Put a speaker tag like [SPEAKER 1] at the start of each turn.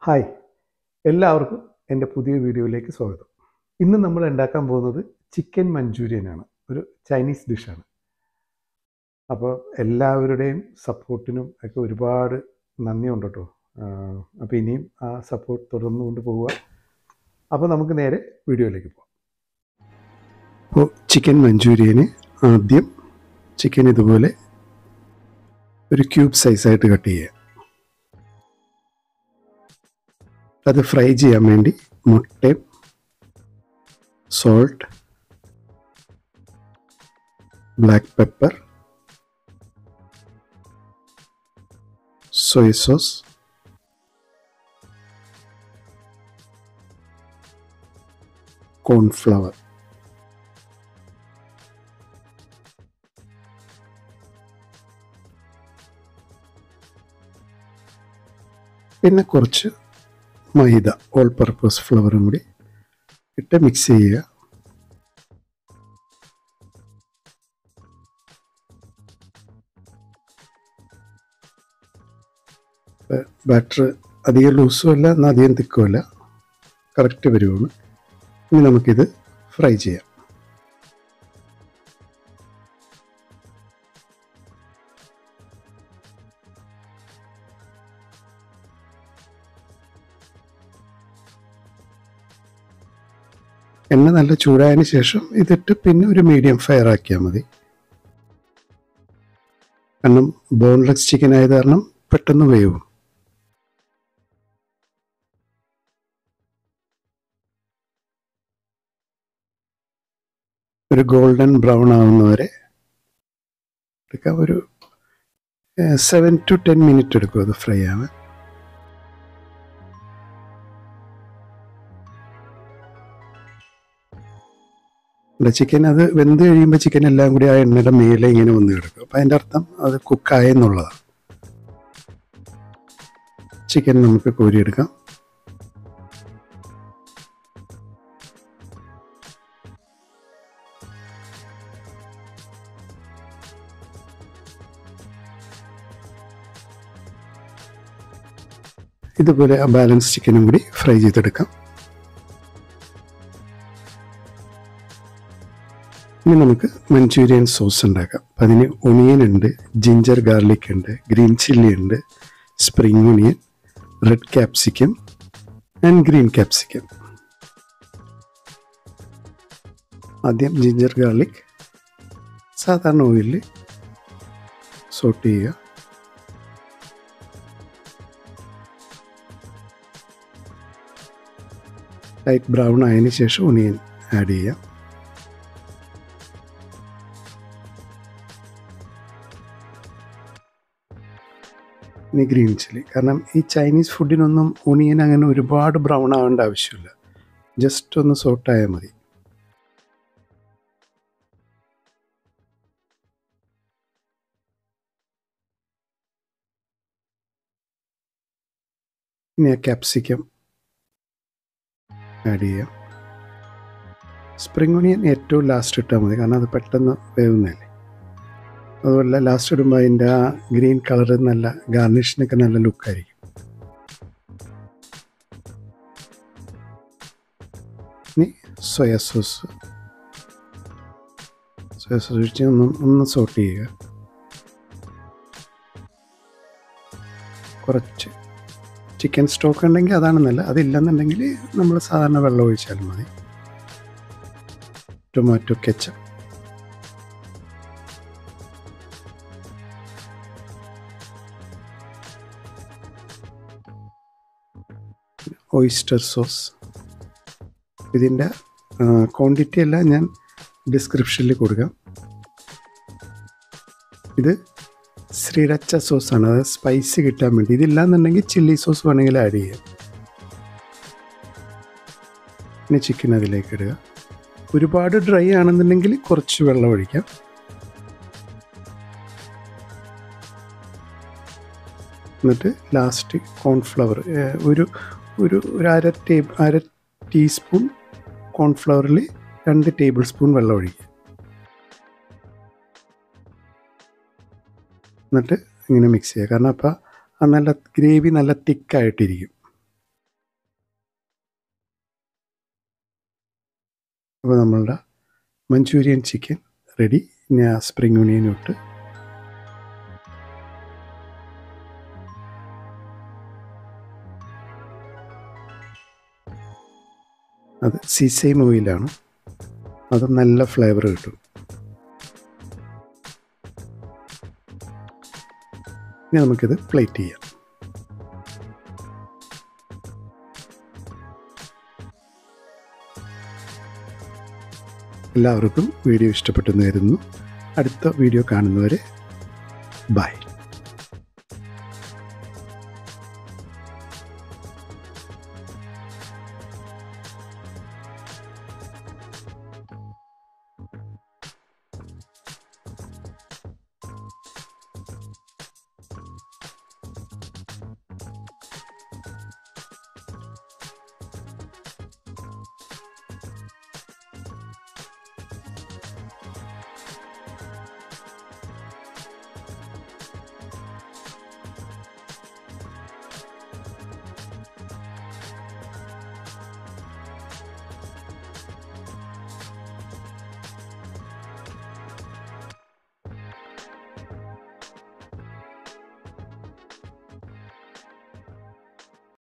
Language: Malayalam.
[SPEAKER 1] ഹായ് എല്ലാവർക്കും എൻ്റെ പുതിയ വീഡിയോയിലേക്ക് സ്വാഗതം ഇന്ന് നമ്മൾ ഉണ്ടാക്കാൻ പോകുന്നത് ചിക്കൻ മഞ്ചൂരിയനാണ് ഒരു ചൈനീസ് ഡിഷാണ് അപ്പോൾ എല്ലാവരുടെയും സപ്പോർട്ടിനും ഒക്കെ ഒരുപാട് നന്ദിയുണ്ട് കേട്ടോ അപ്പോൾ ഇനിയും ആ സപ്പോർട്ട് തുടർന്നു കൊണ്ട് പോവുക അപ്പോൾ നമുക്ക് നേരെ വീഡിയോയിലേക്ക് പോകാം അപ്പോൾ ചിക്കൻ മഞ്ചൂരിയന് ആദ്യം ചിക്കൻ ഇതുപോലെ ഒരു ക്യൂബ് സൈസായിട്ട് കട്ട് ചെയ്യുക അത് ഫ്രൈ ചെയ്യാൻ വേണ്ടി മുട്ടയും salt black pepper soya sauce cornflour പിന്നെ കുറച്ച് മൈദ ഓൾ പർപ്പസ് ഫ്ലവറും കൂടി ഇട്ട് മിക്സ് ചെയ്യുക ബാറ്റർ അധികം ലൂസും അല്ല എന്നാൽ അധികം തിക്കും അല്ല കറക്റ്റ് വരുവാണ് ഇനി നമുക്കിത് ഫ്രൈ ചെയ്യാം എണ്ണ നല്ല ചൂടായതിന് ശേഷം ഇതിട്ട് പിന്നെ ഒരു മീഡിയം ഫയർ ആക്കിയാൽ മതി കാരണം ബോൺലെസ് ചിക്കൻ ആയത് കാരണം പെട്ടെന്ന് വേവും ഒരു ഗോൾഡൻ ബ്രൗൺ ആവുന്നവരെ എടുക്കാം ഒരു സെവൻ ടു ടെൻ മിനിറ്റ് എടുക്കും അത് ഫ്രൈ ആവാൻ ചിക്കൻ അത് വെന്ത് കഴിയുമ്പോൾ ചിക്കൻ എല്ലാം കൂടി ആ എണ്ണയുടെ മേലെ ഇങ്ങനെ വന്ന് കിടക്കും അപ്പം അതിൻ്റെ അർത്ഥം അത് കുക്കായെന്നുള്ളതാണ് ചിക്കൻ നമുക്ക് കോരിയെടുക്കാം ഇതുപോലെ ആ ബാലൻസ് ചിക്കനും കൂടി ഫ്രൈ ചെയ്തെടുക്കാം ഇനി നമുക്ക് മഞ്ചൂരിയൻ സോസ് ഉണ്ടാക്കാം അപ്പം അതിന് ഒണിയൻ ഉണ്ട് ജിഞ്ചർ ഗാർലിക് ഉണ്ട് ഗ്രീൻ ചില്ലി ഉണ്ട് spring onion red capsicum and green capsicum ആദ്യം ജിഞ്ചർ ഗാർലിക് സാധാരണ ഓയിലിൽ സോട്ട് ചെയ്യുക ലൈറ്റ് ബ്രൗൺ ആയതിനു ശേഷം ഒണിയൻ ആഡ് ചെയ്യാം ഇനി ഗ്രീൻ ചില്ലി കാരണം ഈ ചൈനീസ് ഫുഡിനൊന്നും ഒണിയൻ അങ്ങനെ ഒരുപാട് ബ്രൗൺ ആവേണ്ട ആവശ്യമില്ല ജസ്റ്റ് ഒന്ന് സോട്ടായാൽ മതി ഇനി ആ ക്യാപ്സിക്കം ആഡ് ചെയ്യാം സ്പ്രിംഗ് ഒണിയൻ ഏറ്റവും ലാസ്റ്റ് ഇട്ടാൽ മതി കാരണം അത് പെട്ടെന്ന് വേവുന്നതല്ലേ അതുപോലെ ലാസ്റ്റ് ഇടുമ്പോൾ അതിൻ്റെ ആ ഗ്രീൻ കളർ നല്ല ഗാർണിഷിനൊക്കെ നല്ല ലുക്കായിരിക്കും ഇനി സോയ സോസ് സോയ സോസ് ഒഴിച്ച് ഒന്ന് ഒന്ന് സോട്ട് ചെയ്യുക കുറച്ച് ചിക്കൻ സ്റ്റോക്ക് ഉണ്ടെങ്കിൽ അതാണ് നല്ല അതില്ലെന്നുണ്ടെങ്കിൽ നമ്മൾ സാധാരണ വെള്ളം ഒഴിച്ചാലും മതി ടൊമാറ്റോ കെച്ചപ്പ് ഓയിസ്റ്റർ സോസ് ഇതിൻ്റെ ക്വാണ്ടിറ്റി എല്ലാം ഞാൻ ഡിസ്ക്രിപ്ഷനിൽ കൊടുക്കാം ഇത് ശ്രീരച്ച സോസാണ് അത് സ്പൈസി കിട്ടാൻ വേണ്ടി ഇതില്ലാന്നുണ്ടെങ്കിൽ ചില്ലി സോസ് വേണമെങ്കിൽ ആഡ് ചെയ്യാം പിന്നെ ചിക്കൻ അതിലേക്ക് ഇടുക ഒരുപാട് ഡ്രൈ ആണെന്നുണ്ടെങ്കിൽ കുറച്ച് വെള്ളം ഒഴിക്കാം എന്നിട്ട് ലാസ്റ്റ് കോൺഫ്ലവർ ഒരു ഒരു ഒരു അര ടേബിൾ അര ടീസ്പൂൺ കോൺഫ്ലവറിൽ രണ്ട് ടേബിൾ സ്പൂൺ വെള്ളം ഒഴിക്കുക എന്നിട്ട് ഇങ്ങനെ മിക്സ് ചെയ്യുക കാരണം അപ്പോൾ ആ നല്ല ഗ്രേവി നല്ല തിക്കായിട്ടിരിക്കും അപ്പോൾ നമ്മളുടെ മഞ്ചൂരിയൻ ചിക്കൻ റെഡി ഇനി ആ സ്പ്രിംഗ് ഒണിയനും ഇട്ട് അത് സിസൈം ഓയിലാണ് അത് നല്ല ഫ്ലേവർ കിട്ടും ഇനി നമുക്കിത് പ്ലേറ്റ് ചെയ്യാം എല്ലാവർക്കും വീഡിയോ ഇഷ്ടപ്പെട്ടെന്ന് കരുതുന്നു അടുത്ത വീഡിയോ കാണുന്നവരെ ബൈ